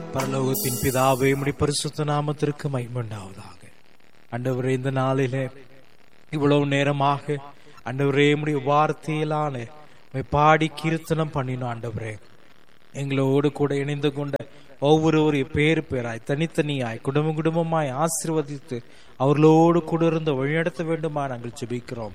பரலோகத்தின் பிதாவே உம்முடைய பரிசுத்த நாமத்திற்கு மகிமுண்டாவதாக ஆண்டவரே இந்த நாளிலே இவ்வளவு நேரமாக ஆண்டவரே உம்முடைய வார்த்தையிலான உம்மை பாடி கீர்த்தனம் பண்ணினோம் ஆண்டவரே எங்களோடு கூட இணைந்து கொண்ட ஒவ்வொருவரையும் பேர் பேராய் தனித்தனியாய் குடும்பம் குடும்பமாய் ஆசீர்வதித்து அவர்களோடு கூட இருந்து வழிநடத்த வேண்டுமா நாங்கள் ஜெபிக்கிறோம்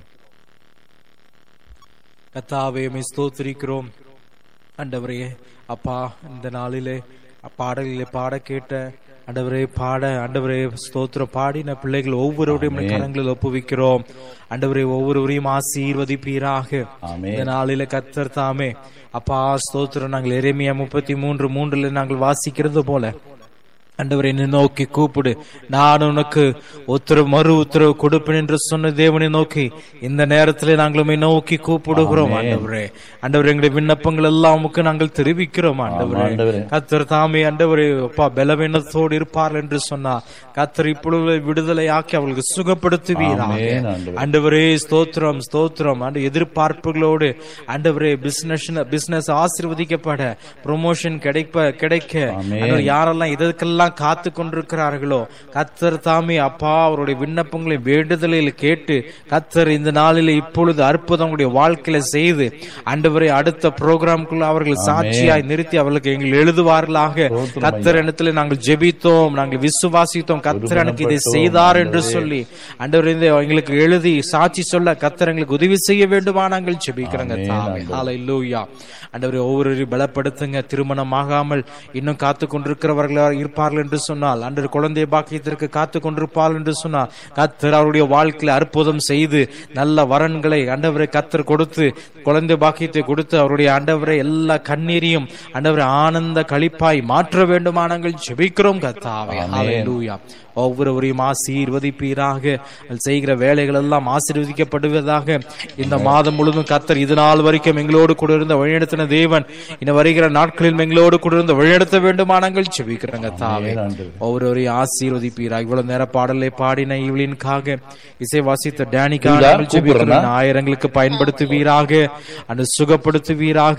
கத்தாவே உம்மை ஸ்தோத்திரிக்கிறோம் ஆண்டவரே அப்பா இந்த நாளிலே பாடலிலே பாட கேட்ட ஆண்டவரே பாட ஆண்டவரே ஸ்தோத்திரம் பாடின பிள்ளைகள் ஒவ்வொருவரையும் உம்முடைய கரங்களில் ஒப்புவிக்கிறோம் ஆண்டவரே ஒவ்வொருவரையும் ஆசீர்வதிப்பீராக ஆமென். இந்த நாளில கத்தர் தாமே அப்பா ஸ்தோத்திரம் நாங்கள் எரேமியா முப்பத்தி மூன்று மூன்றுல நாங்கள் வாசிக்கிறது போல ஆண்டவரை என்னை நோக்கி கூப்பிடு நான் உனக்கு உத்தரவு மறு உத்தரவு கொடுப்பேன் என்று சொன்ன தேவனை நோக்கி இந்த நேரத்தில் நாங்கள் உம்மை நோக்கி கூப்பிடுகிறோம் ஆண்டவரே ஆண்டவரே எங்களுடைய விண்ணப்பங்கள் எல்லாம் உமக்கு நாங்கள் தெரிவிக்கிறோம் ஆண்டவரே ஆண்டவரே. கத்தர் தாமே ஆண்டவரே அப்பா பலவீனத்தோடு இருப்பார் என்று சொன்னார் கத்தர் இப்பொழுது விடுதலை ஆக்கி அவர்களுக்கு சுகப்படுத்துவீராக ஆமென், ஆண்டவரே. ஆண்டவரே ஸ்தோத்திரம் ஸ்தோத்திரம் ஆண்டு எதிர்பார்ப்புகளோடு ஆண்டவரே பிசினஸ் பிசினஸ் ஆசீர்வதிக்கப்பட ப்ரொமோஷன் கிடைப்ப கிடைக்க ஆமென். ஆண்டவர் யாரெல்லாம் இதற்கெல்லாம் காத்து கொண்டிருக்கிறார்களோ கத்தர் தாமே அப்பா அவருடைய விண்ணப்பங்களை வேண்டுதலில் கேட்டு கத்தர் இந்த நாளில் இப்பொழுது அற்புதம் உங்களுடைய வாழ்க்கையில செய்து ஆண்டவரை அடுத்த ப்ரோக்ராம்குள்ள அவர்கள் சாட்சியாய் நிறுத்தி அவர்களுக்கு எங்கள் எழுதுவார்களாக கத்தர் இடத்துல நாங்கள் ஜெபித்தோம் நாங்கள் விசுவாசித்தோம் கத்தர் எனக்கு இதை செய்தார் என்று சொல்லி ஆண்டவர் இந்த எங்களுக்கு எழுதி சாட்சி சொல்ல கத்தர் எங்களுக்கு உதவி செய்ய வேண்டுமா நாங்கள் ஜெபிக்கிறோங்க தாவே ஹalleluya ஆண்டவரே ஒவ்வொருவரையும் பலப்படுத்துங்க திருமணம் ஆகாமல் இன்னும் காத்து கொண்டிருக்கிறவர்களாக இருப்பார்கள் என்று சொன்னால் அன்று குழந்தை பாக்கியத்திற்கு காத்து கொண்டிருப்பார்கள் என்று சொன்னால் கத்தர் அவருடைய வாழ்க்கையில அற்புதம் செய்து நல்ல வரன்களை ஆண்டவரை கத்தர் கொடுத்து குழந்தை பாக்கியத்தை கொடுத்து அவருடைய ஆண்டவரை எல்லா கண்ணீரையும் ஆண்டவரை ஆனந்த களிப்பாய் மாற்ற வேண்டுமா நாங்கள் ஜெபிக்கிறோம் கத்தாவே ஹalleluya ஒவ்வொருவரையும் ஆசீர்வதிப்பீராக அவர்கள் செய்கிற வேலைகள் எல்லாம் ஆசீர்வதிக்கப்படுவதாக இந்த மாதம் முழுவதும் கத்தர் இது நாள் வரைக்கும் எங்களோடு கூட இருந்த வழிநடத்தின தேவன் இந்த வருகிற நாட்களில் எங்களோடு கூட இருந்து வழிநடத்த வேண்டுமா நாங்கள் செபிக்கிறோங்க தாவே ஆண்டவரே. ஒவ்வொருவரையும் ஆசீர்வதிப்பீராக இவ்வளவு நேர பாடலை பாடின இவளின்காக இசை வாசித்த டேனிக்காக இல்ல, நாங்கள் ஜெபிக்கிறோம். கூப்பிடுறேனா? ஆயிரங்களுக்கு பயன்படுத்துவீராக அந்த சுகப்படுத்துவீராக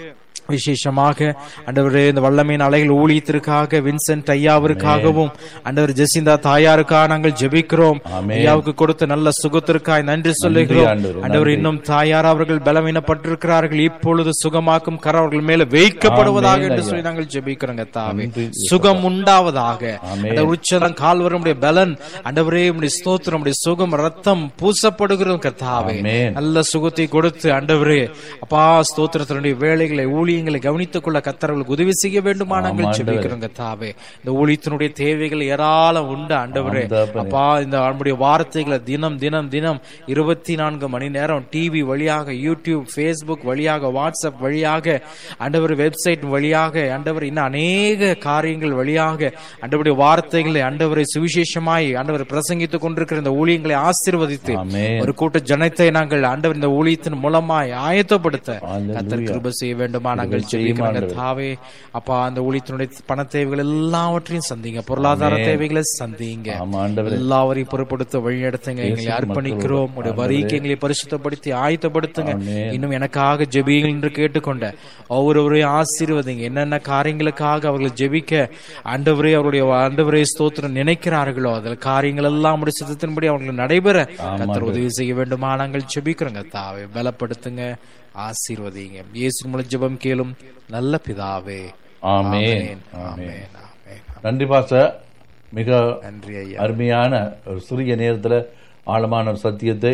விசேஷமாக ஆண்டவரே இந்த வல்லமையின் அலைகள் ஊழியத்திற்காக வின்சென்ட் ஐயாவிற்காகவும் ஆண்டவர் ஜெசிந்தா தாயாருக்காக நாங்கள் ஜெபிக்கிறோம் ஆமென். ஐயாவுக்கு கொடுத்த நல்ல சுகத்திற்காய் நன்றி சொல்லுகிறோம் ஆண்டவரே, ஆண்டவர் இன்னும் தாயார் அவர்கள் பலவீனப்பட்டிருக்கிறார்கள் இப்பொழுது சுகமாக்கும் கர அவர்கள் மேல வைக்கப்படுவதாக ஆமென், என்று ஐயா. சொல்லி நாங்கள் ஜெபிக்கிறோங்க தாவே நன்றி, சுகம் உண்டாவதாக ஆமென். அந்த உச்சதம் கால்வரமுடைய பலன் ஆண்டவரே உடைய ஸ்தோத்திரம் உடைய சுகம் ரத்தம் பூசப்படுகிறோம் கர்த்தாவே ஆமென். நல்ல சுகத்தை கொடுத்து ஆண்டவரே அப்பா ஸ்தோத்திரத்தினுடைய வேலைகளை ஊழியங்களை கவனித்துக் கொள்ள கத்தர்களுக்கு உதவி செய்ய வேண்டுமா நாங்கள் ஆமா, ஜெபிக்கிறோங்க தாவே இந்த ஊழியத்தினுடைய தேவைகள் ஏராளம் உண்டு ஆண்டவரே ஆம், தகப்பனே. அப்பா இந்த நம்முடைய வார்த்தைகளை தினம் தினம் தினம் இருபத்தி நான்கு மணி நேரம் டிவி வழியாக யூடியூப் ஃபேஸ்புக் வழியாக வாட்ஸ்அப் வழியாக ஆண்டவர் வெப்சைட் வழியாக ஆண்டவர் இன்னும் அநேக காரியங்கள் வழியாக ஆண்டவருடைய வார்த்தைகளை ஆண்டவரை சுவிசேஷமாய் ஆண்டவர் பிரசங்கித்துக் கொண்டிருக்கிற இந்த ஊழியங்களை ஆசீர்வதித்து ஆமென். ஒரு கூட்ட ஜனத்தை நாங்கள் ஆண்டவர் இந்த ஊழியத்தின் மூலமாய் ஆயத்தப்படுத்த Hallelujah. கத்தர் கிருபை செய்ய வேண்டுமா நாங்கள் கிருபை செய்யும் ஜெபிக்கிறோங்க ஆண்டவரே. தாவே அப்பா அந்த ஊழியத்தினுடைய பண தேவைகள் எல்லாவற்றையும் சந்திங்க பொருளாதார ஆமென். தேவைகளை சந்திங்க ஆமா ஆண்டவரே எல்லாவரையும் பொறுப்படுத்த வழிநடத்துங்க எங்களை இயேசு அர்ப்பணிக்கிறோம் உடைய வரிக்கு எங்களை பரிசுத்தப்படுத்தி ஆயத்தப்படுத்துங்க ஆமென். இன்னும் எனக்காக ஜெபியுங்கள் என்று கேட்டுக்கொண்ட ஒவ்வொருவரையும் ஆசீர்வதிங்க என்னென்ன காரியங்களுக்காக அவர்கள் ஜெபிக்க ஆண்டவரே அவருடைய ஆண்டவரே ஸ்தோத்திரம் நினைக்கிறார்களோ அதில் காரியங்கள் எல்லாம் உடைய சித்தத்தின்படி அவங்களுக்கு நடைபெற கத்தர் உதவி செய்ய வேண்டுமா நாங்கள் ஜெபிக்கிறோங்க தாவே பலப்படுத்துங்க ஆசீர்வதிங்க இயேசு மூலம் ஜெபம் கேளும் நல்ல பிதாவே ஆமென் ஆமென் ஆமென் ஆமென் நன்றி பாச மிக நன்றி ஐயா அருமையான ஒரு சிறிய நேரத்தில் ஆழமான ஒரு சத்தியத்தை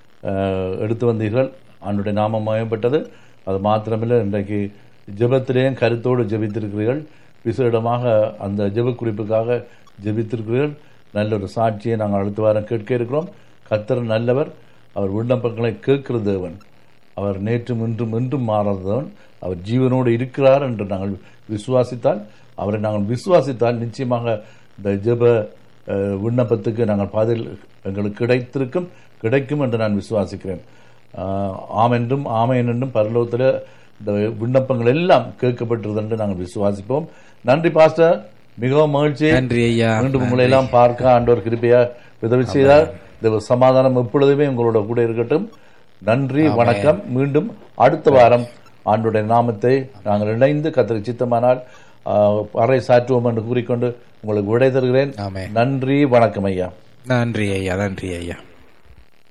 அஹ், எடுத்து வந்தீர்கள் ஆண்டுடைய நாமம் மயப்பட்டது அது மாத்திரமில்லை இன்றைக்கு ஜெபத்திலேயும் கருத்தோடு ஜெபித்திருக்கிறீர்கள் விசேடமாக அந்த ஜெப குறிப்புக்காக ஜெபித்திருக்கிறீர்கள் நல்ல ஒரு சாட்சியை நாங்கள் அடுத்த வாரம் கேட்க இருக்கிறோம் கர்த்தர் நல்லவர் அவர் விண்ணப்பங்களை கேட்கிற தேவன் அவர் நேற்றும் இன்றும் என்றும் மாறாதவன் அவர் ஜீவனோடு இருக்கிறார் என்று நாங்கள் விசுவாசித்தால் அவரை நாங்கள் விசுவாசித்தால் நிச்சயமாக இந்த ஜெப அஹ், விண்ணப்பத்துக்கு நாங்கள் பதில் எங்களுக்கு கிடைத்திருக்கும் கிடைக்கும் என்று நான் விசுவாசிக்கிறேன் ஆஹ், ஆம் என்றும் ஆமையன் என்றும் பரலோகத்தில் இந்த விண்ணப்பங்கள் எல்லாம் கேட்கப்பட்டிருது என்று நாங்கள் விசுவாசிப்போம் நன்றி பாஸ்டர் மிகவும் மகிழ்ச்சி நன்றி ஐயா மீண்டும் உங்களை எல்லாம் பார்க்க ஆண்டவர் கிருபையா உதவி செய்தார் இந்த சமாதானம் எப்பொழுதுமே உங்களோட கூட இருக்கட்டும் நன்றி வணக்கம் மீண்டும் அடுத்த வாரம் ஆண்டுடைய நாமத்தை நாங்கள் இணைந்து கத்திரி சித்தமானால் ஆஹ், அறை சாற்றுவோம் என்று கூறிக்கொண்டு உங்களுக்கு விடை தருகிறேன் ஆமென். நன்றி வணக்கம் ஐயா நன்றி ஐயா நன்றி ஐயா